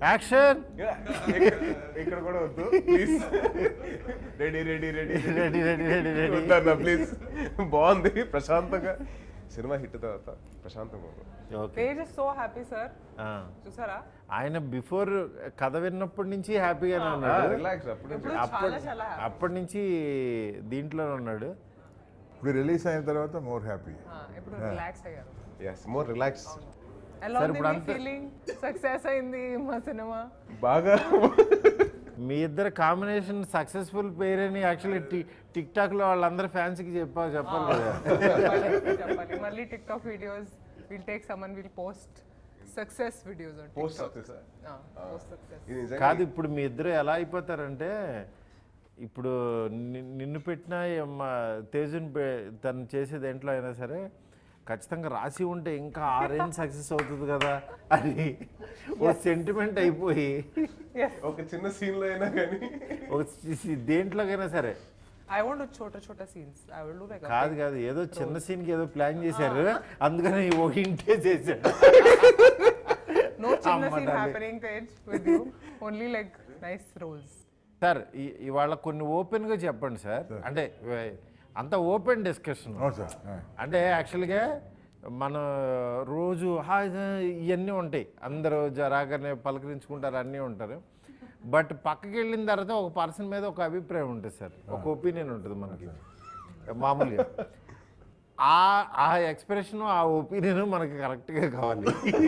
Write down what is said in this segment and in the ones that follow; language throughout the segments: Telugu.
యాక్షన్ ఇక్కడ కూడా వద్దు please ready ready ready ready ready ready ready వద్దన్న ప్లీజ్ బాగుంది ప్రశాంతంగా సినిమా హిట్ తర్వాత ప్రశాంతంగా ఉంది okay they just so happy sir చూసారా ఆయన బిఫోర్ కథ విన్నప్పటి నుంచి హ్యాపీగానే ఉన్నాడు రిలాక్స్ అప్పుడు ఇప్పుడు అప్పటి చాలా చాలా happy. అప్పటి నుంచి దీంట్లోనే ఉన్నాడు ఇప్పుడు రిలీజ్ అయిన తర్వాత మోర్ హ్యాపీ ఆ, ఇప్పుడు రిలాక్స్ అయ్యారు ఎస్ మోర్ రిలాక్స్ ఎలా Sir, ఉంది ఇప్పుడు మీ అంత- ఫీలింగ్ సక్సెస్ అయింది మా సినిమా బాగా మీ ఇద్దరు కాంబినేషన్ సక్సెస్ఫుల్ పేర్ అని యాక్చువల్లీ టిక్ టాక్ లో వాళ్ళందరూ ఫ్యాన్స్ కి చెప్పా చెప్పాలి కదా చెప్పాలి చెప్పాలి మళ్ళీ TikTok videos will take summon will post success videos post success post success ఇది నిజంగా కాదు ఇప్పుడు మీ ఇద్దరు ఎలా అయిపోతారంటే ఇప్పుడు ని- నిన్ను పెట్టిన తేజుని పె- తను చేసే దేంట్లో అయినా సరే ఖచ్చితంగా రాసి ఉంటే ఇంకా ఆ రేంజ్ సక్సెస్ అవుతుంది కదా అని ఓ సెంటిమెంట్ అయిపోయి ఒక చిన్న సీన్ లో అయినా కానీ ఒక సి- దేంట్లోకైనా సరే ఐ వాంట్ చోట చోట scenes I will do like కాదు కాదు ఏదో చిన్న సీన్కి ఏదో ప్లాన్ చేశారు అందుకని ఒక ఇంటే చేశాడు నో చిన్న అమ్మ సీన్ తల్లి. Happening Tej with you only like nice roles sir ఈ- ఇవాళ కొన్ని ఓపెన్గా చెప్పండి సార్ అంటే ఇవ- అంత ఓపెన్ డిస్కషన్ అవును సార్ అంటే యాక్చువల్గా మన రోజు హాయ్ సార్ ఇవన్నీ ఉంటాయి అందరూ జరాగానే పలకరించుకుంటారు అన్నీ ఉంటారు బట్ పక్కకి వెళ్ళిన తర్వాత ఒక పర్సన్ మీద ఒక అభిప్రాయం ఉంటుంది సార్ ఒక ఒపీనియన్ ఉంటుంది మనకి మామూలుగా ఆ ఆ ఎక్స్ప్రెషన్ ఆ ఒపీనియన్ మనకి కరెక్ట్గా కావాలి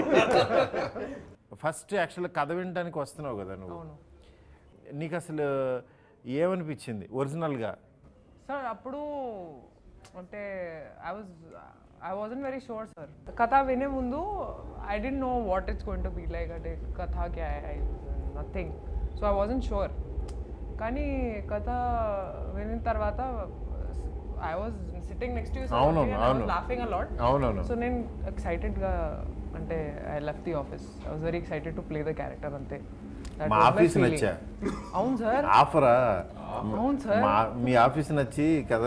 ఫస్ట్ యాక్చువల్గా కథ వినడానికి వస్తున్నావు కదా నువ్వు నీకు అసలు ఏమనిపించింది ఒరిజినల్గా సార్ అప్పుడు అంటే I was I wasn't very sure sir కథ వినే ముందు I didn't know what it's going to be like అంటే కథ క్యా I nothing so I wasn't sure కానీ కథ వినిన తర్వాత I was sitting next you అవునవును, అవును. లాఫింగ్ అలాట్ అవునవును సో నేను ఎక్సైటెడ్గా అంటే I left the office I was very excited to play the character అంతే That మా was my ఆఫీస్ feeling. నచ్చా అవును సార్ ఆఫరా అవును సార్ మా మీ ఆఫీస్ నచ్చి కదా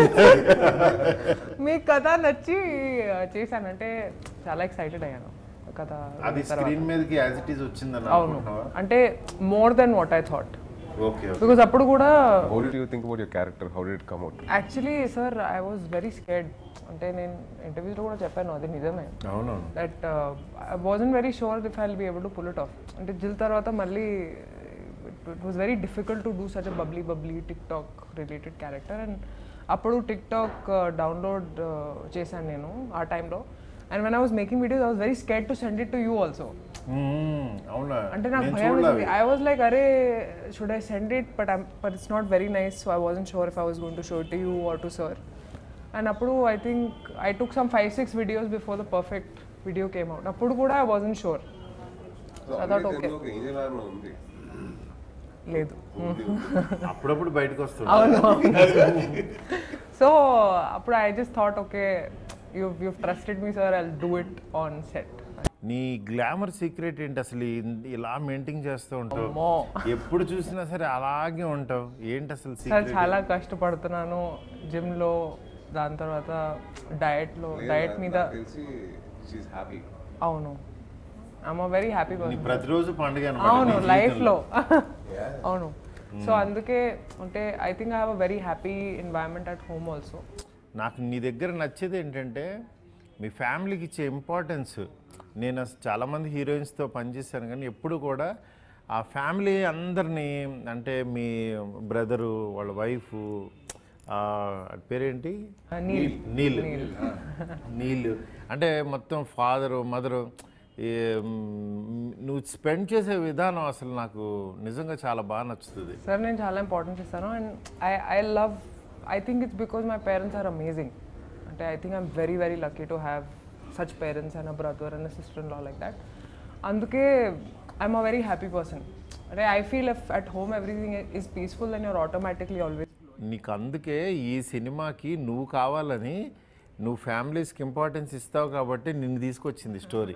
మీ కథ నచ్చి చేశాను అంటే చాలా ఎక్సైటెడ్ అయ్యాను కథ అది స్క్రీన్ మీదకి యాజ్ ఇట్ ఈస్ వచ్చిందని అవును అంటే more then what I thought okay because అప్పుడు కూడా how did you think about your character how did it come out actually sir I was very scared అంటే నేను ఇంటర్వ్యూస్లో కూడా చెప్పాను అది నిజమే అవునవును that I wasn't very sure if I be able to pull it off అంటే జిల్ తర్వాత మళ్ళీ it was very difficult to do such a bubbly bubbly TikTok related character and అప్పుడు టిక్ టాక్ డౌన్లోడ్ చేశాను నేను ఆ టైంలో and when I was making videos I was very scared to send it to you also hmm, అవునా అంటే నాకు నేను భయం చూడలే వేసింది ఐ వాజ్ లైక్ అరే should I send it but but it's not very nice so I wasn't sure if I was going to show to you or to sir and అప్పుడు I think I took some five six videos before the perfect video came out అప్పుడు కూడా I wasn't sure I thought okay. Angel arm ఉంది లేదు అప్పుడప్పుడు బయటకు వస్తుంది అవును సో అప్పుడు I just thought okay you you trusted me sir I do it on set నీ గ్లామర్ సీక్రెట్ ఏంటి అసలు ఇన్- ఇలా మెయింటైన్ చేస్తూ ఉంటావు అమ్మో. ఎప్పుడు చూసినా సరే అలాగే ఉంటావు ఏంటి అసలు సార్ సీక్రెట్ చాలా కష్టపడుతున్నాను జిమ్లో దాని తర్వాత డయట్లో డయట్ మీద తెలిసి షీఈ్ హ్యాపీ అవును ఐమ్ వెరీ హ్యాపీ నీ పర్సన్ ప్రతిరోజు పండుగ అన్నమాట అవును నీ లైఫ్ లో జీవితంలో. అవును సో అందుకే అంటే I think I have a very happy environment at home also నాకు నీ దగ్గర నచ్చేది ఏంటంటే మీ ఫ్యామిలీకి ఇచ్చే ఇంపార్టెన్స్ నేను అసలు చాలామంది హీరోయిన్స్తో పనిచేశాను కానీ ఎప్పుడు కూడా ఆ ఫ్యామిలీ అందరినీ అంటే మీ బ్రదరు వాళ్ళ వైఫ్ పేరేంటి నీల్. నీల్ నీళ్ళు అంటే మొత్తం ఫాదరు మదరు నువ్వు స్పెండ్ చేసే విధానం అసలు నాకు నిజంగా చాలా బాగా నచ్చుతుంది సార్ నేను చాలా ఇంపార్టెన్స్ ఇస్తాను and I I love I think it's because my parents are amazing అంటే I think I'm very very lucky to have such parents and a brother and sister లా లైక్ దాట్ అందుకే I'm a very happy person అంటే I feel if at home everything is peaceful and you're automatically always నీకు అందుకే ఈ సినిమాకి నువ్వు కావాలని నువ్వు ఫ్యామిలీస్కి ఇంపార్టెన్స్ ఇస్తావు కాబట్టి నిన్ను తీసుకొచ్చింది స్టోరీ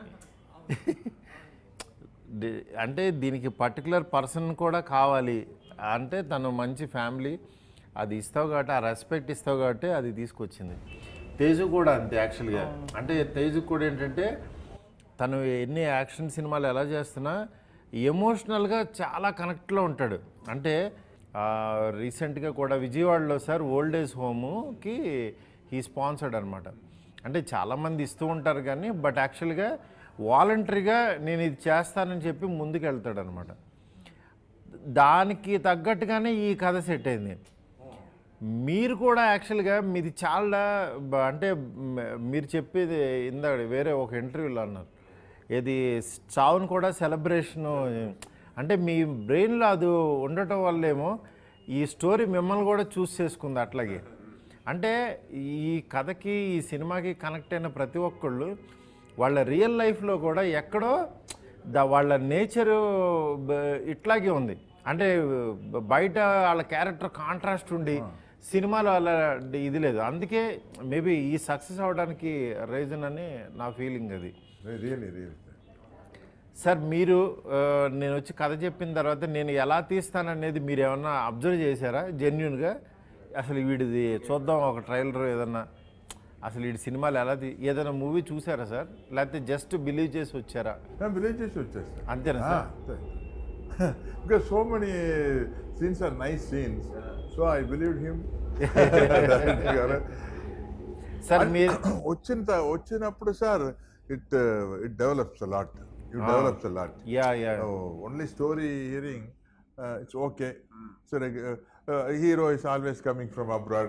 ది- అంటే దీనికి పర్టికులర్ పర్సన్ కూడా కావాలి అంటే తను మంచి ఫ్యామిలీ అది ఇస్తావు కాబట్టి ఆ రెస్పెక్ట్ ఇస్తావు కాబట్టి అది తీసుకొచ్చింది తేజు కూడా అంతే యాక్చువల్గా అంటే తేజు కూడా ఏంటంటే తను ఎన్ని యాక్షన్ సినిమాలు ఎలా చేస్తున్నా ఎమోషనల్గా చాలా కనెక్ట్లో ఉంటాడు అంటే రీసెంట్గా కూడా విజయవాడలో సార్ ఓల్డ్ ఏజ్ హోమ్కి ఈ స్పాన్సర్డ్ అనమాట అంటే చాలామంది ఇస్తూ ఉంటారు కానీ బట్ యాక్చువల్గా వాలంటరీగా నేను ఇది చేస్తానని చెప్పి ముందుకు వెళ్తాడు అనమాట దానికి తగ్గట్టుగానే ఈ కథ సెట్ అయింది మీరు కూడా యాక్చువల్గా మీది చాలా బ- అంటే మ- మీరు చెప్పేది ఇందాక వేరే ఒక ఇంటర్వ్యూలో అన్నారు ఇది చావును కూడా సెలబ్రేషను అంటే మీ బ్రెయిన్లో అది ఉండటం వల్లేమో ఈ స్టోరీ మిమ్మల్ని కూడా చూస్ చేసుకుంది అట్లాగే అంటే ఈ కథకి ఈ సినిమాకి కనెక్ట్ అయిన ప్రతి ఒక్కళ్ళు వాళ్ళ రియల్ లైఫ్లో కూడా ఎక్కడో ద వాళ్ళ నేచరు ఇట్లాగే ఉంది అంటే బ- బయట వాళ్ళ క్యారెక్టర్ కాంట్రాస్ట్ ఉండి సినిమాలో అలా ఇది లేదు అందుకే మేబీ ఈ సక్సెస్ అవడానికి రీజన్ అని నా ఫీలింగ్ అది రియలీ రియలీ సార్ మీరు ఆ, నేను వచ్చి కథ చెప్పిన తర్వాత నేను ఎలా తీస్తాననేది మీరు ఏమన్నా అబ్జర్వ్ చేశారా జెన్యున్గా అసలు వీడిది చూద్దాం ఒక ట్రైలర్ ఏదన్నా అసలు వీడి సినిమాలు ఎలా తీ ఏదైనా మూవీ చూసారా సార్ లేకపోతే జస్ట్ బిలీవ్ చేసి వచ్చారా విలేజ్ చేసి వచ్చేస్తాను అంతేనా sir because so many scenes are nice scenes so I believe him sir మీరు వచ్చిన త- వచ్చినప్పుడు sir it it develops a lot it develops a lot yeah yeah only story hearing it's okay so hero is always coming from abroad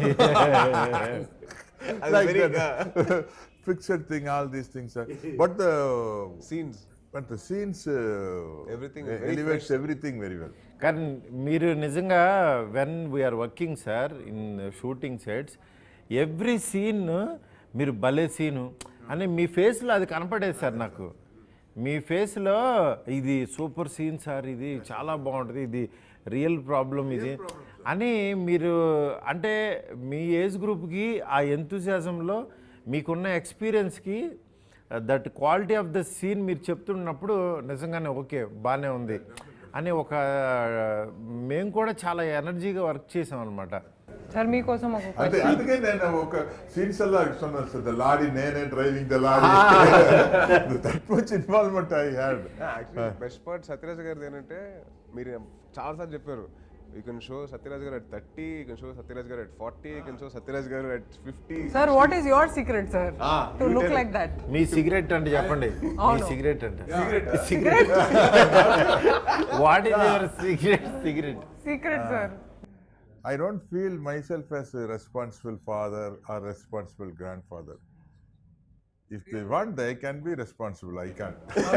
అది like very, that fixed thing all these things are, but the scenes but the scenes uh, Everything uh, very elevates everything very well కానీ మీరు నిజంగా when we're working sir in shooting sets every scene మీరు భలే సీను అని మీ ఫేస్లో అది కనపడేది సార్ నాకు మీ ఫేస్లో ఇది సూపర్ సీన్ సార్ ఇది చాలా బాగుంటుంది ఇది రియల్ ప్రాబ్లం ఇది అని మీరు అంటే మీ ఏజ్ గ్రూప్కి ఆ ఎంతూసియాజంలో మీకున్న ఎక్స్పీరియన్స్కి that quality of the scene మీరు చెప్తున్నప్పుడు నిజంగానే ఓకే బాగానే ఉంది అని ఒక మేము కూడా చాలా ఎనర్జీగా వర్క్ చేసాం అనమాట సార్ మీకోసం ఒక అంటే అందుకే నేను ఒక సీన్స్ అలా சொன்னேன் సార్ ద లారీ నేనే driving the lorry that much involvement I had actually best part Sathyaraj గారిది ఏంటంటే మీరు చాలాసార్లు చెప్పారు you can show Sathyaraj garu at thirty you can show Sathyaraj garu at forty you can show Sathyaraj garu at fifty sir what is your secret sir Ah, to you look tell. Like that మీ సిగరెట్ అంటే చెప్పండి మీ అవును. సిగరెట్ అంటే cigarette what is your cigarette cigarette secret sir I don't feel myself as a responsible father or responsible grandfather. If they want, they can be responsible. I can't.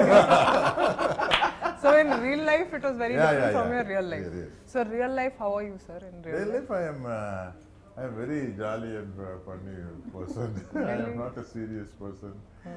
So in real life it was very Yeah, different yeah, from yeah. Your real life Yeah, yeah. So real life how are you sir in real Real life, I am. Uh, I am very jolly and uh, funny person. I am not a serious person.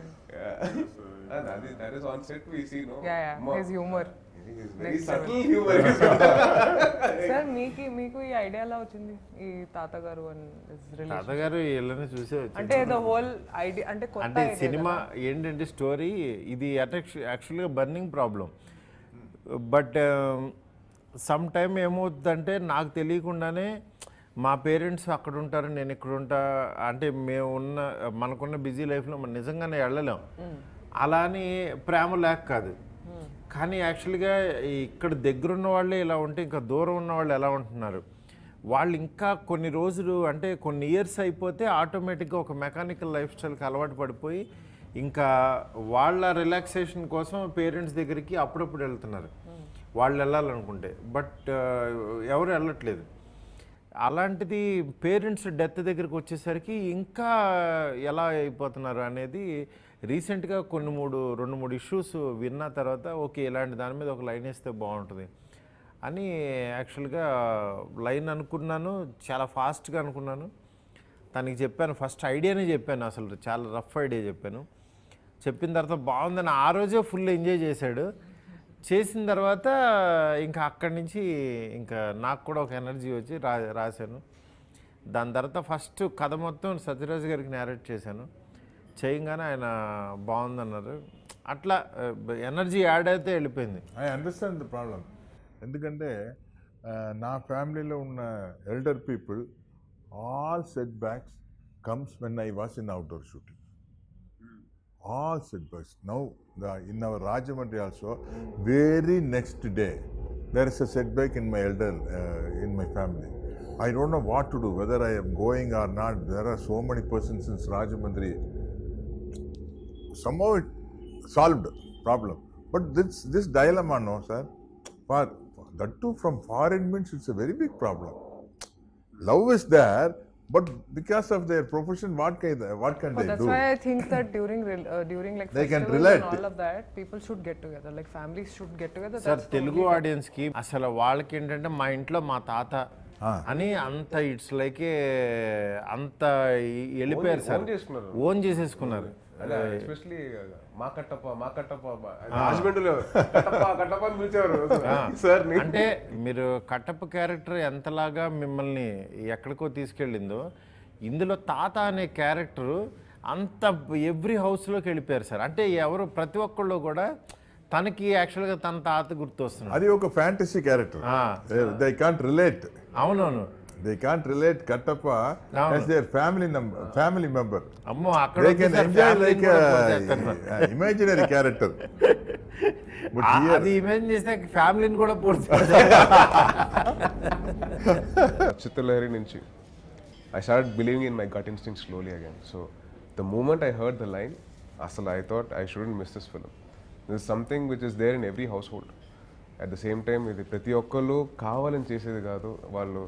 అది that is on set we see no yeah yeah his humour very Next subtle humour sir మీకు మీకు ఈ ఐడియా ఎలా వచ్చింది ఈ తాతగారు అండ్ రిలేషన్ తాతగారు వీళ్ళని చూసే వచ్చారు అంటే ద హోల్ ఐడియా అంటే కొత్త అంటే idea సినిమా కదా. ఏంటంటే స్టోరీ ఇది యాక్చువల్గా burning problem but some time ఏమవుతుందంటే నాకు తెలియకుండానే మా పేరెంట్స్ అక్కడ ఉంటారు నేను ఇక్కడ ఉంటా అంటే మేము ఉన్న మనకున్న బిజీ లైఫ్లో మనం నిజంగానే వెళ్ళలేం అలా అని ప్రేమ లేక కాదు కానీ యాక్చువల్గా ఇక్కడ దగ్గరున్న వాళ్ళే ఇలా ఉంటే ఇంకా దూరం ఉన్న వాళ్ళు ఎలా ఉంటున్నారు వాళ్ళు ఇంకా కొన్ని రోజులు అంటే కొన్ని ఇయర్స్ అయిపోతే ఆటోమేటిక్గా ఒక మెకానికల్ లైఫ్ స్టైల్కి అలవాటు పడిపోయి ఇంకా వాళ్ళ రిలాక్సేషన్ కోసం పేరెంట్స్ దగ్గరికి అప్పుడప్పుడు వెళ్తున్నారు వాళ్ళు వెళ్ళాలనుకుంటే బట్ ఎవరు వెళ్ళట్లేదు అలాంటిది పేరెంట్స్ డెత్ దగ్గరికి వచ్చేసరికి ఇంకా ఎలా అయిపోతున్నారు అనేది రీసెంట్గా కొన్ని మూడు రెండు మూడు ఇష్యూస్ విన్న తర్వాత ఓకే ఇలాంటి దాని మీద ఒక లైన్ వేస్తే బాగుంటుంది అని యాక్చువల్గా లైన్ అనుకున్నాను చాలా ఫాస్ట్గా అనుకున్నాను తనకి చెప్పాను ఫస్ట్ ఐడియానే చెప్పాను అసలు చాలా రఫ్ ఐడియా చెప్పాను చెప్పిన తర్వాత బాగుందని ఆ రోజే ఫుల్ ఎంజాయ్ చేశాడు చేసిన తర్వాత ఇంకా అక్కడి నుంచి ఇంకా నాకు కూడా ఒక ఎనర్జీ వచ్చి రా రాశాను దాని తర్వాత ఫస్ట్ కథ మొత్తం సత్యరాజ్ గారికి నేరేట్ చేశాను చేయగానే ఆయన బాగుందన్నారు అట్లా ఎనర్జీ యాడ్ అయితే వెళ్ళిపోయింది ఐ అండర్స్టాండ్ ద ప్రాబ్లం ఎందుకంటే ఆ, నా ఫ్యామిలీలో ఉన్న elder people all setbacks comes when I was in outdoor shooting all setbacks. Now, the, in our Rajamandri also, very next day, there is a setback in my elder, uh, in my family. I don't know what to do, whether I am going or not. There are so many persons in Rajamandri. Somehow it solved problem. But this, this dilemma, no, sir, for that too from foreign means it's a very big problem. Love is there, but because of their profession, what can they, what can But they that's do? why I think that during rel- uh, during like They can festivals relate. and all of that, people should get together. Like families should get together. Sir That's the Telugu only- ఆడియన్స్కి అసలు వాళ్ళకి ఏంటంటే మా ఇంట్లో మా తాత ఆ. అని అంత ఇట్స్ లైక్ అంత ఈ- వెళ్ళిపోయారు సార్ own చేసుకున్నారు. ఓన్ చేసేసుకున్నారు అదే ఎస్పెషలీ మా కట్టప్ప మా కట్టప్ప హస్బెండ్ కట్టప్ప కట్టప్ప అని పిలిచేవారు సార్ అంటే మీరు కట్టప్ప క్యారెక్టర్ ఎంతలాగా మిమ్మల్ని ఎక్కడికో తీసుకెళ్ళిందో ఇందులో తాత అనే క్యారెక్టర్ అంత ఎవ్రీ హౌస్లోకి వెళ్ళిపోయారు సార్ అంటే ఎవరు ప్రతి ఒక్కళ్ళు కూడా తనకి యాక్చువల్గా తన తాత గుర్తొస్తున్నారు అది ఒక ఫ్యాంటసీ క్యారెక్టర్ ఆ. దే కాంట్ రిలేట్ అవునవును దే కాంట్ రిలేట్ కట్టప్ప అవును. as their family number family member అమ్మో అక్కడ దే వచ్చి can sir enjoy family like ని కూడా పోసేస్తారు సార్. ఇమాజినరీ క్యారెక్టర్ బట్ ఆ- హియర్ అది ఇమేజ్ చేస్తే ఫ్యామిలీని కూడా పూర్తి చిత్రలహరి నుంచి I start believing in my gut instinct slowly again so the moment I heard the line అసలు I thought I shouldn't miss this film this something which is there in every household at the same time ఇది ప్రతి ఒక్కళ్ళు కావాలని చేసేది కాదు వాళ్ళు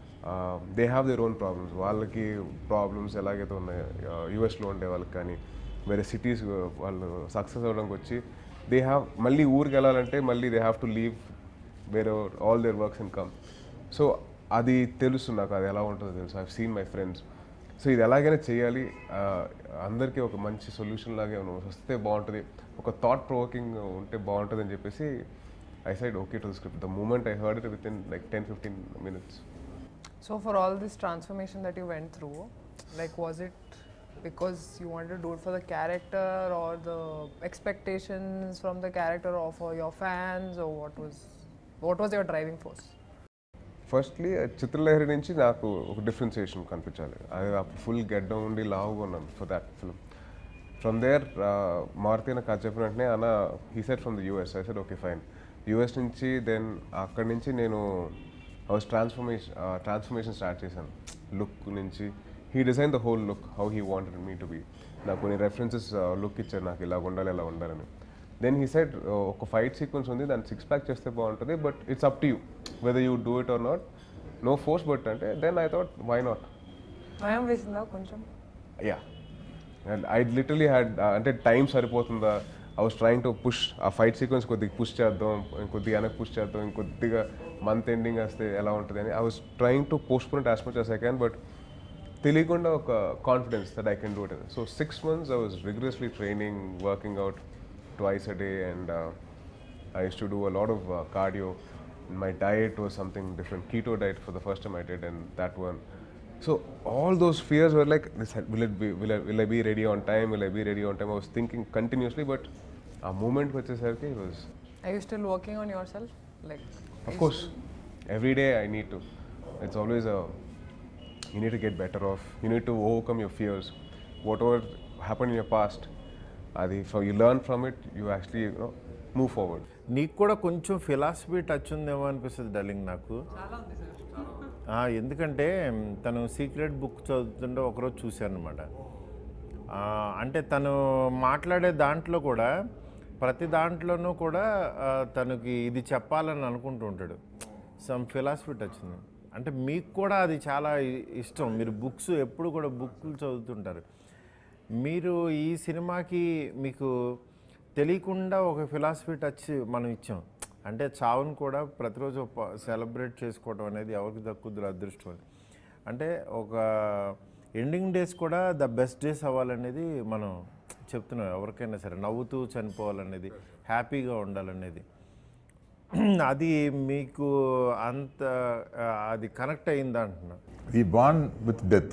they have their own problems వాళ్ళకి ప్రాబ్లమ్స్ ఎలాగైతే ఉన్నాయో యూఎస్లో ఉండే వాళ్ళకి కానీ వేరే సిటీస్ వాళ్ళు సక్సెస్ అవ్వడానికి వచ్చి దే హ్యావ్ మళ్ళీ ఊరికి వెళ్ళాలంటే మళ్ళీ దే హ్యావ్ టు లీవ్ వేరే all their works in come so అది తెలుసు నాకు అది ఎలా ఉంటుందో తెలుసు I seen my friends so ఇది ఎలాగైనా చేయాలి ఆ, అందరికీ ఒక మంచి సొల్యూషన్ లాగే ఉన్న- వస్తే బాగుంటుంది ఒక థాట్ ప్రొవోకింగ్ ఉంటే బాగుంటుంది అని చెప్పేసి I said okay to the script the moment I heard it within like ten fifteen minutes So for all this transformation that you went through, like was it because you wanted to do it for the character or the expectations from the character or for your fans or what was what was your driving force? Firstly Chitralahari నుంచి నాకు ఒక డిఫరెన్సియేషన్ కనిపించాలి అది ఫుల్ గెడ్డం ఉండి లావుగా ఉన్నాను for that film from there Maruthi నాకు అది చెప్పిన వెంటనే అన్న he said from the US I said okay fine US నుంచి దెన్ అక్కడి నుంచి నేను హౌస్ ట్రాన్స్ఫర్మేషన్ ట్రాన్స్ఫర్మేషన్ స్టార్ట్ చేశాను లుక్ నుంచి he design the whole look how he wanted me to be నాకు కొన్ని రెఫరెన్సెస్ లుక్ ఇచ్చారు నాకు ఇలా ఉండాలి ఇలా ఉండాలని దెన్ హీ సెడ్ ఒక ఫైట్ సీక్వెన్స్ ఉంది దాన్ని సిక్స్ ప్యాక్ చేస్తే బాగుంటుంది but it's up to you whether you do it or not no force but అంటే then I thought why not భయం వేసిందా కొంచెం yeah and I literally had అంటే టైం సరిపోతుందా I was trying to push ఆ ఫైట్ సీక్వెన్స్ కొద్దిగా పుష్ చేద్దాం ఇంకొద్దిగా వెనక్కి పుష్ చేద్దాం ఇంకొద్దిగా మంత్ ఎండింగ్ వస్తే ఎలా ఉంటుంది అని I was trying to postpone as much as I can but తెలియకుండా ఒక confidence that I can do it so six months I was rigorously training working out twice a day and I used to do a lot of uh, cardio. My diet was something different. Keto diet for the first time I did, and that one. So all those fears were like, this, will it be? Will I, will I be ready on time? Will I be ready on time? I was thinking continuously, but a moment which is okay was, Are you still working on yourself? Like of course, every day I need to. It's always a. You need to get better off. You need to overcome your fears. Whatever happened in your past, Adi, so you learn from it. You actually you know, move forward. నీకు కూడా కొంచెం ఫిలాసఫీ టచ్ ఉందేమో అనిపిస్తుంది డల్లింగ్ నాకు ఆ, ఎందుకంటే మ్, తను సీక్రెట్ బుక్ చదువుతుంటే ఒకరోజు చూశాను అనమాట అంటే తను మాట్లాడే దాంట్లో కూడా ప్రతి దాంట్లోనూ కూడా ఆ, తనకి ఇది చెప్పాలని అనుకుంటూ ఉంటాడు సమ్ ఫిలాసఫీ టచ్ ఉంది అంటే మీకు కూడా అది చాలా ఇ- ఇష్టం మీరు బుక్స్ ఎప్పుడు కూడా బుక్లు చదువుతుంటారు మీరు ఈ సినిమాకి మీకు తెలియకుండా ఒక ఫిలాసఫీ టచ్ మనం ఇచ్చాం అంటే చావును కూడా ప్రతిరోజు సెలబ్రేట్ చేసుకోవడం అనేది ఎవరికి దక్కుద్దురు అదృష్టం అది అంటే ఒక ఎండింగ్ డేస్ కూడా ద బెస్ట్ డేస్ అవ్వాలనేది మనం చెప్తున్నాం ఎవరికైనా సరే నవ్వుతూ చనిపోవాలనేది హ్యాపీగా ఉండాలనేది అది మీకు అంత ఆ, అది కనెక్ట్ అయిందా అంటున్నా we born with death.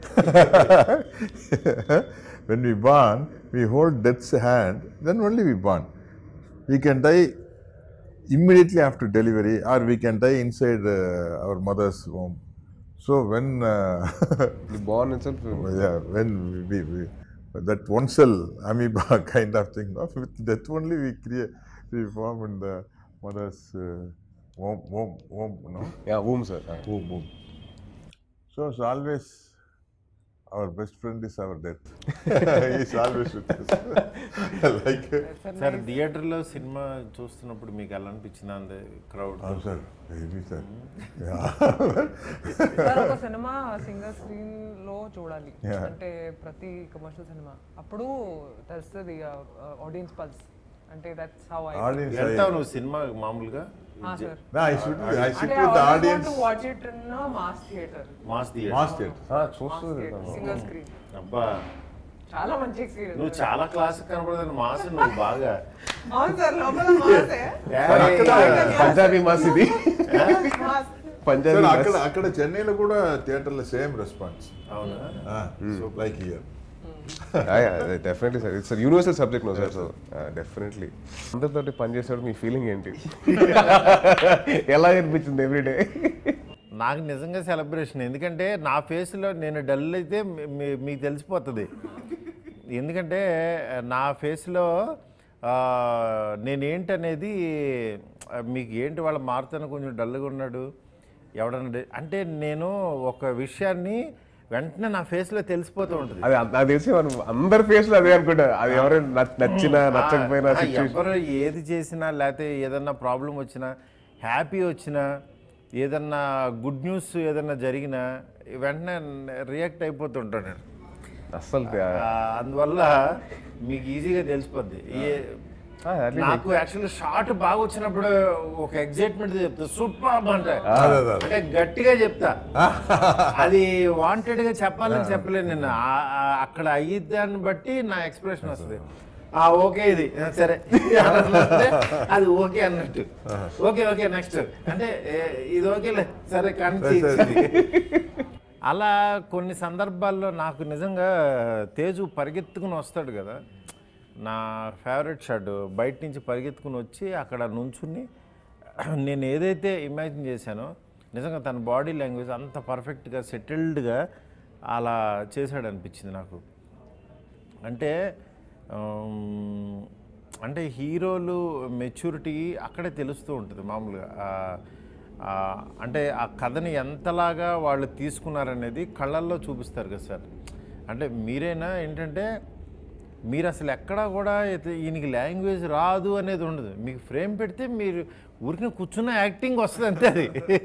when we born, we hold death's hand, then only we born. We can die immediately after delivery, or we can die inside uh, our mother's womb. So when uh, The born itself. yeah, when we, we that one cell amoeba kind of thing. No? With that only we create, we form in the mother's uh, womb, womb, womb, no? Yeah womb sir Womb, womb. So it's always our best friend is our death. He's always with us. like, sir థియేటర్లో సినిమా చూస్తున్నప్పుడు మీకు ఎలా అనిపించింది అంది crowd oh, sir, heavy, sir. Yeah. Sir ఒక సినిమా సింగల్ స్క్రీన్ లో చూడాలి Yeah. అంటే ప్రతి కమర్షియల్ సినిమా అప్పుడు తెలుస్తుంది ఆడియన్స్ పల్స్ అంటే that's how I Audience, I, వెళ్తావు నువ్వు సినిమా మామూలుగా sir no, I should, I sit అంటే with the audience. To watch it in mass theatre mass Mass theatre theatre. చూస్తుంది సింగల్ స్క్రీన్ అబ్బా చాలా మంచి ఎక్స్పీరియన్స్ నువ్వు చాలా క్లాస్ కనపడదు మాస్ నువ్వు బాగా అవును సార్ లోపల మాసే పంజాబీ మాస్ ఇది మాస్ పంజాబీ Sir, మాస్ అక్కడ అక్కడ చెన్నైలో కూడా థియేటర్లో సేమ్ రెస్పాన్స్ అవునా like year definitely sir it's universal subject no sir so definitely అందరితో పనిచేసేవాడు మీ ఫీలింగ్ ఏంటి ఎలా అనిపించింది ఎవ్రీడే నాకు నిజంగా సెలబ్రేషన్ ఎందుకంటే నా ఫేస్లో నేను డల్ అయితే మీ- మీ- మీకు తెలిసిపోతుంది ఎందుకంటే నా ఫేస్లో నేనేంటనేది ఆ, మీకు ఏంటి వాళ్ళ మారుతాను కొంచెం డల్గా ఉన్నాడు ఎవడన్నా డే- అంటే నేను ఒక విషయాన్ని వెంటనే నా ఫేస్లో తెలిసిపోతూ ఉంటుంది అది నాకు తెలిసి మనం అందరి ఫేస్ లో అదే అనుకుంటా అది ఎవరైనా నచ్చ- నచ్చినా నచ్చకపోయినా ఆ, సిచ్యువేషన్ ఎవరు ఏది చేసినా లేకపోతే ఏదన్నా ప్రాబ్లం వచ్చినా హ్యాపీ వచ్చినా ఏదన్నా గుడ్ న్యూస్ ఏదన్నా జరిగినా వెంటనే రియాక్ట్ అయిపోతుంటాను నేను అస్సలు ఆ, అందువల్ల మీకు ఈజీగా తెలిసిపోద్ది ఏ- ఆ, at least నాకు యాక్చువల్లీ షార్ట్ బాగా వచ్చినప్పుడు ఒక ఎగ్జైట్మెంట్ చెప్తా సూపర్ అంటే అదే, అదే. అంటే గట్టిగా చెప్తా అది వాంటెడ్ గా చెప్పాలని చెప్పలేను నేను ఆ- ఆ- అక్కడ అయ్యి దాన్ని బట్టి నా ఎక్స్ప్రెషన్ వస్తుంది ఆ ఓకే ఇది ఆ, సరే అంటే అది ఓకే అన్నట్టు ఓకే ఓకే నెక్స్ట్ అంటే ఏ, ఇది ఓకేలే సరే కానీ అలా కొన్ని సందర్భాల్లో నాకు నిజంగా తేజు పరిగెత్తుకుని వస్తాడు కదా నా ఫేవరెట్ షర్ట్ బయట నుంచి పరిగెత్తుకుని వచ్చి అక్కడ నుంచుని నేను ఏదైతే ఇమాజిన్ చేశానో నిజంగా తన బాడీ లాంగ్వేజ్ అంత పర్ఫెక్ట్గా సెటిల్డ్గా అలా చేశాడు అనిపించింది నాకు అంటే ఆమ్, అంటే హీరోలు మెచ్యూరిటీ అక్కడే తెలుస్తూ ఉంటుంది మామూలుగా ఆ, ఆ, అంటే ఆ కథని ఎంతలాగా వాళ్ళు తీసుకున్నారనేది కళ్ళల్లో చూపిస్తారు కదా సార్ అంటే మీరైనా ఏంటంటే మీరు అసలు ఎక్కడా కూడా ఇత- ఈయనకి లాంగ్వేజ్ రాదు అనేది ఉండదు మీకు ఫ్రేమ్ పెడితే మీరు ఊరికి కూర్చున్న యాక్టింగ్ వస్తుంది అంతే అది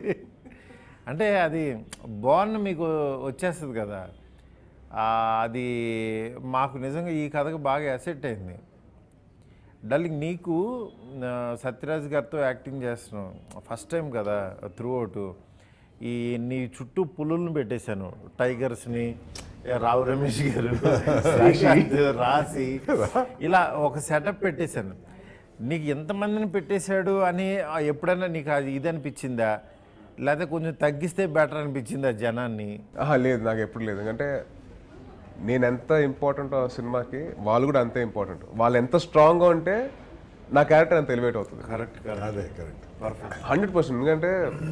అంటే అది బాగున్న మీకు వచ్చేస్తుంది కదా ఆ, అది మాకు నిజంగా ఈ కథకు బాగా అసెట్ అయింది డార్లింగ్ నీకు ఆ, సత్యరాజ్ గారితో యాక్టింగ్ చేస్తున్నావు ఫస్ట్ టైం కదా త్రూ అవుట్ ఈ నీ చుట్టూ పులులను పెట్టేశాను టైగర్స్ని రావు రమేష్ గారు శ్రీకాంత్, రాసి ఇలా ఒక సెటప్ పెట్టేశాను నీకు ఎంతమందిని పెట్టేశాడు అని ఆ, ఎప్పుడైనా నీకు అది ఇది అనిపించిందా లేకపోతే కొంచెం తగ్గిస్తే బెటర్ అనిపించిందా జనాన్ని ఆహా, లేదు నాకు ఎప్పుడు లేదు ఎందుకంటే నేను ఎంత ఇంపార్టెంట్ ఆ సినిమాకి వాళ్ళు కూడా అంతే ఇంపార్టెంట్ వాళ్ళు ఎంత స్ట్రాంగ్గా ఉంటే నా క్యారెక్టర్ అంత ఎలివేట్ అవుతుంది కరెక్ట్ అదే కరెక్ట్ హండ్రెడ్ పర్సెంట్ ఎందుకంటే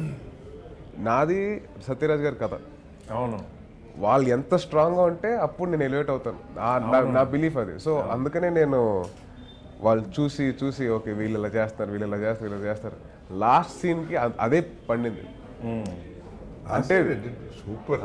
నాది సత్యరాజ్ గారి కథ అవును వాళ్ళు ఎంత స్ట్రాంగ్గా ఉంటే అప్పుడు నేను ఎలివేట్ అవుతాను ఆ- నా- నా బిలీఫ్ అది సో అందుకనే నేను వాళ్ళు చూసి చూసి ఓకే వీళ్ళు ఇలా చేస్తారు వీళ్ళు ఇలా చేస్తారు వీళ్ళు ఇలా చేస్తారు లాస్ట్ సీన్కి అదే పండింది అంటే సూపర్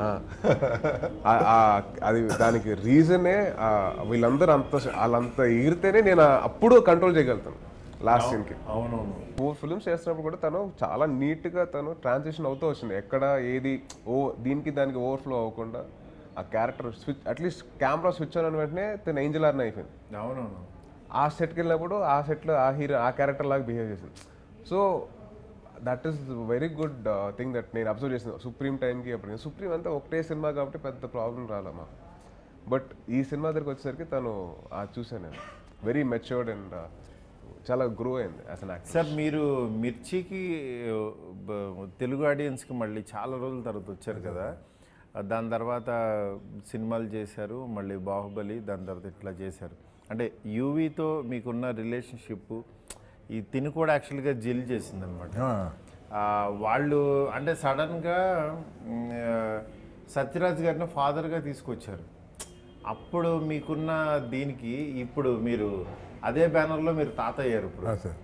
ఆ- ఆ- అది దానికి రీజనే వీళ్ళందరూ అంత వాళ్ళంత ఎగిరితేనే నేను అప్పుడు కంట్రోల్ చేయగలుగుతాను లాస్ట్ సీన్కి అవునవును ఫోర్ ఫిల్మ్స్ చేస్తున్నప్పుడు కూడా తను చాలా నీట్గా తను ట్రాన్సిషన్ అవుతూ వచ్చింది ఎక్కడ ఏది ఓ దీనికి దానికి ఓవర్ఫ్లో అవ్వకుండా ఆ character switch at least camera switch అయిన వెంటనే తను ఏంజల్ ఆర్న్ అయిపోయింది అవునవును ఆ సెట్కి వెళ్ళినప్పుడు ఆ సెట్లో ఆ హీరో ఆ క్యారెక్టర్ లాగా బిహేవ్ చేసింది so that is very good thing that నేను అబ్జర్వ్ చేసిన సుప్రీం టైంకి అప్పుడు సుప్రీం అంతా ఒకటే సినిమా కాబట్టి పెద్ద ప్రాబ్లం రాలమ్మా బట్ ఈ సినిమా దగ్గరికి వచ్చేసరికి తను ఆ చూశాను నేను వెరీ మెచ్యూర్డ్ అండ్ చాలా గ్రో అయింది యాజ్ అన్ యాక్టర్ సార్ మీరు మిర్చికి బ- తెలుగు ఆడియన్స్కి మళ్ళీ చాలా రోజుల తర్వాత వచ్చారు కదా దాని తర్వాత సినిమాలు చేశారు మళ్ళీ బాహుబలి దాని తర్వాత ఇట్లా చేశారు అంటే యూవీతో మీకున్న రిలేషన్షిప్ ఈ తిని కూడా యాక్చువల్గా జిల్ చేసిందనమాట ఆ, వాళ్ళు అంటే సడన్గా మ్, ఆ, సత్యరాజ్ గారిని ఫాదర్గా తీసుకొచ్చారు అప్పుడు మీకున్న దీనికి ఇప్పుడు మీరు అదే బ్యానర్లో మీరు తాత అయ్యారు ఇప్పుడు ఆ, సార్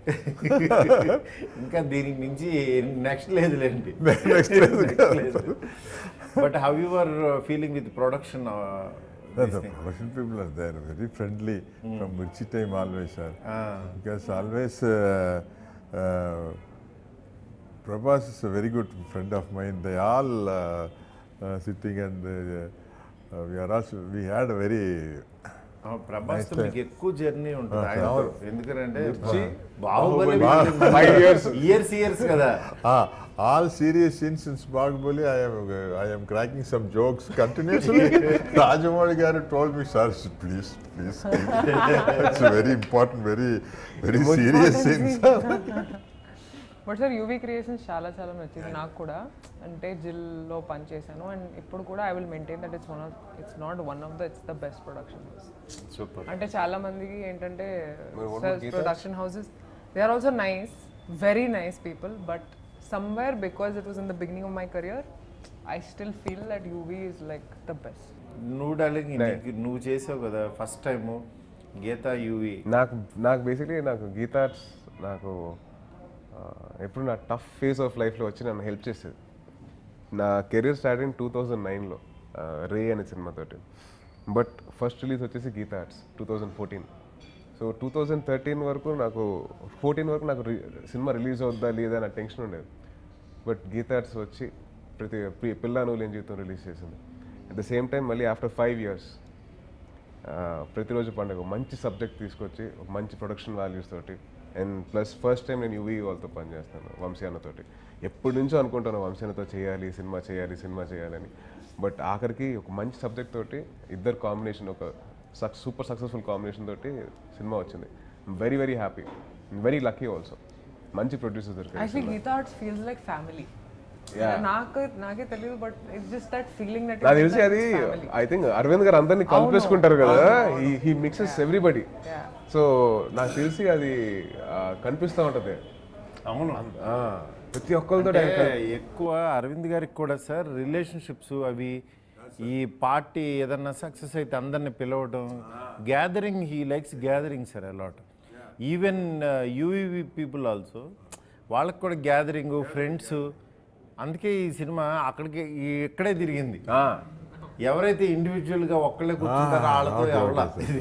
ఇంకా దీనికి మించి నెక్స్ట్ లేదులేండి Next లేదు. But how you are feeling with production No, the Russian people are there, very friendly from Mirchi time always, sir. Because always uh, uh, Prabhas is a very good friend of mine. They all uh, uh, sitting and uh, uh, we are also we had a very Prabhas Nice మీకు ఎక్కువ జర్నీ ఉంటుంది Ah, ఆయనతో అవును. ఎందుకంటే Mirchi, Baahubali Baahubali. Five years. Years years కదా ah, all serious scenes in Bahubali. I am uh, I am cracking some jokes continuously. Rajamouli Garu told me, sir, please, please. it's a very important, very very serious scene. sir." But sir UV creations చాలా చాలా నచ్చింది నాకు కూడా అంటే జిల్లో పనిచేశాను అండ్ ఇప్పుడు కూడా I will maintain that it's one of it's not one of the it's the best production house super అంటే చాలా మందికి ఏంటంటే మరి what about Geetha? Production houses they are also nice very nice people but somewhere because it was in the beginning of my career I still feel that UV is like the best నువ్వు డార్లింగ్ నీకు నువ్వు చేసావు కదా ఫస్ట్ టైం గీతా యూవి నాకు నాకు బేసిక్లీ నాకు గీతార్ట్స్ నాకు ఆ, ఎప్పుడు నా టఫ్ ఫేజ్ ఆఫ్ లైఫ్లో వచ్చి నన్ను హెల్ప్ చేసేది నా కెరీర్ స్టార్టింగ్ టూ థౌజండ్ నైన్లో రే అనే సినిమాతోటి బట్ ఫస్ట్ రిలీజ్ వచ్చేసి Geetha arts two thousand fourteen so two thousand thirteen వరకు నాకు ఫోర్టీన్ వరకు నాకు రి- సినిమా రిలీజ్ అవుద్దా లేదా అన్న టెన్షన్ ఉండేది బట్ గీతా ఆర్ట్స్ వచ్చి ప్రతి పి- పిల్ల నువ్వు లేని జీవితం రిలీజ్ చేసింది అట్ ద సేమ్ టైం మళ్ళీ after five years Prathiroju Pandaga మంచి సబ్జెక్ట్ తీసుకొచ్చి ఒక మంచి ప్రొడక్షన్ వాల్యూస్ తోటి అండ్ ప్లస్ ఫస్ట్ టైం నేను యూవీ వాళ్ళతో పనిచేస్తాను వంశీ అన్నతోటి ఎప్పటి నుంచో అనుకుంటాను వంశీ అన్నతో చేయాలి సినిమా చేయాలి సినిమా చేయాలని బట్ ఆఖరికి ఒక మంచి సబ్జెక్ట్ తోటి ఇద్దరు కాంబినేషన్ ఒక సక్ సూపర్ సక్సెస్ఫుల్ కాంబినేషన్ తోటి సినిమా వచ్చింది very very happy very lucky also మంచి ప్రొడ్యూసర్ దొరికారు actually Geetha arts feels like family Yeah. నాకు నాకే తెలియదు but it's just that feeling that నాకు తెలిసి అది ఐ థింక్ అరవింద్ గారు అందరినీ కలిపేసుకుంటారు కదా హీ మిక్సెస్ ఎవ్రీబడి సో నాకు తెలిసి అది ఆ, కనిపిస్తూ ఉంటది అవును ఆ, ప్రతి ఒక్కరితో అంటే ఎక్కువ అరవింద్ గారికి కూడా సార్ రిలేషన్షిప్స్ అవి ఈ పార్టీ ఏదన్నా సక్సెస్ అయితే అందరిని పిలవడం gathering he likes gathering sir a lot even UV people also వాళ్ళకి కూడా గ్యాదరింగ్ ఫ్రెండ్స్ అందుకే ఈ సినిమా అక్కడికి ఈ- ఇక్కడే తిరిగింది ఎవరైతే ఇండివిజువల్గా ఒక్కళ్ళే కూర్చుంటారో వాళ్ళతో ఎవరా ఇది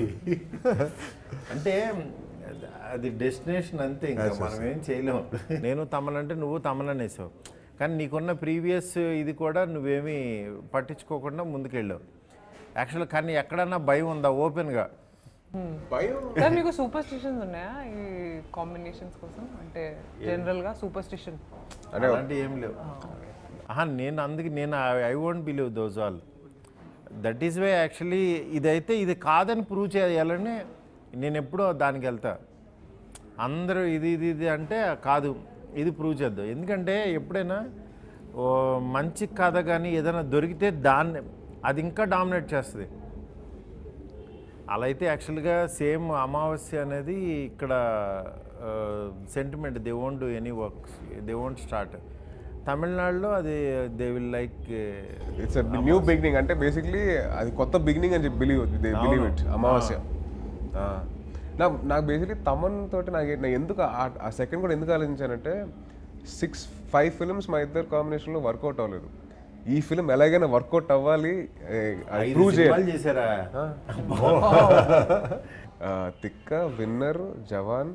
అంటే అది డెస్టినేషన్ అంతే ఇంకా మనం ఏం చేయలేము నేను తమనంటే నువ్వు తమలనేసావు కానీ నీకున్న ప్రీవియస్ ఇది కూడా నువ్వేమీ పట్టించుకోకుండా ముందుకెళ్ళావు యాక్చువల్ కానీ ఎక్కడన్నా భయం ఉందా ఓపెన్గా సార్ మీకు సూపర్ స్టిషన్స్ ఉన్నాయా ఈ కాంబినేషన్స్ కోసం అంటే జనరల్ గా సూపర్ స్టిషన్ అంటే అలాంటి ఏం లేవు ఆహా, నేను అందుకే నేను I won't believe those all that is way actually ఇదైతే ఇది కాదని ప్రూవ్ చేయాలని నేను ఎప్పుడో దానికి వెళ్తా అందరూ ఇది ఇది ఇది అంటే కాదు ఇది ప్రూవ్ చేద్దాం ఎందుకంటే ఎప్పుడైనా ఓ మంచి కథ కానీ ఏదైనా దొరికితే దాన్ని అది ఇంకా డామినేట్ చేస్తుంది అలా అయితే యాక్చువల్గా సేమ్ అమావాస్య అనేది ఇక్కడ sentiment they won't do any works they won't start తమిళనాడులో అది they will like it's new beginning అంటే బేసిక్లీ అది కొత్త బిగినింగ్ అని చెప్పి బిలీవ్ దే బిలీవ్ ఇట్ అమావాస్య ఆ. నా నాకు బేసిక్లీ తమన్ తోటి నాకు ఏ- నేను ఎందుకు ఆ- ఆ సెకండ్ కూడా ఎందుకు ఆలోచించానంటే సిక్స్ ఫైవ్ ఫిల్మ్స్ మా ఇద్దరు కాంబినేషన్లో వర్కౌట్ అవ్వలేదు ఈ ఫిల్మ్ ఎలాగైనా వర్కౌట్ అవ్వాలి ఏ, అది ప్రూవ్ చేయాలి చేశారా ఆ, తిక్క విన్నర్ జవాన్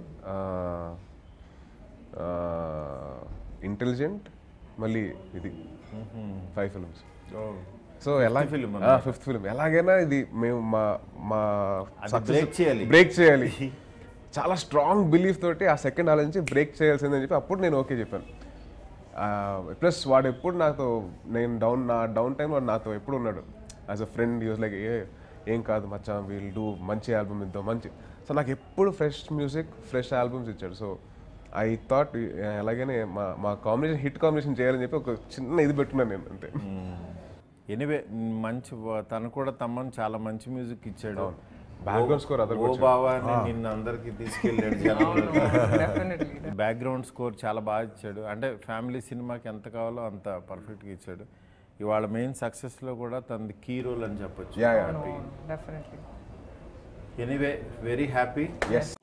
ఇంటెలిజెంట్ మళ్ళీ ఇది ఫైవ్ ఫిల్మ్స్ సో ఎలా film ఫిఫ్త్ ఫిల్మ్ ఎలాగైనా ఇది మేము మా మా అది break చేయాలి. బ్రేక్ చేయాలి చాలా స్ట్రాంగ్ బిలీఫ్ తోటి ఆ సెకండ్ ఆలోచించి బ్రేక్ చేయాల్సిందని చెప్పి అప్పుడు నేను ఓకే చెప్పాను ప్లస్ వాడు ఎప్పుడు నాతో నేను డౌన్ నా డౌన్ టైం వాడు నాతో ఎప్పుడు ఉన్నాడు as a friend use like ఏ ఏం కాదు మచ్చా వీల్ డూ మంచి ఆల్బమ్ ఇద్దాం మంచి సో నాకు ఎప్పుడు ఫ్రెష్ మ్యూజిక్ ఫ్రెష్ ఆల్బమ్స్ ఇచ్చాడు సో ఐ థాట్ ఎలాగైనా మా మా కాంబినేషన్ హిట్ కాంబినేషన్ చేయాలని చెప్పి ఒక చిన్న ఇది పెట్టుకున్నాను నేను అంతే ఎనివే మంచి వా- తను కూడా తమ్మని చాలా మంచి మ్యూజిక్ ఇచ్చాడు బ్యాక్గ్రౌండ్ స్కోర్ అదర్ ఓ బావా అని నిన్ను అందరికి తీసుకెళ్ళాడు జనంలోకి. డెఫినెట్లీ బ్యాక్గ్రౌండ్ స్కోర్ చాలా బాగా ఇచ్చాడు అంటే ఫ్యామిలీ సినిమాకి ఎంత కావాలో అంత పర్ఫెక్ట్గా ఇచ్చాడు ఇవాళ మెయిన్ సక్సెస్లో కూడా తనది కీ రోల్ అని చెప్పొచ్చు Yeah, yeah. Definitely anyway very happy Yes.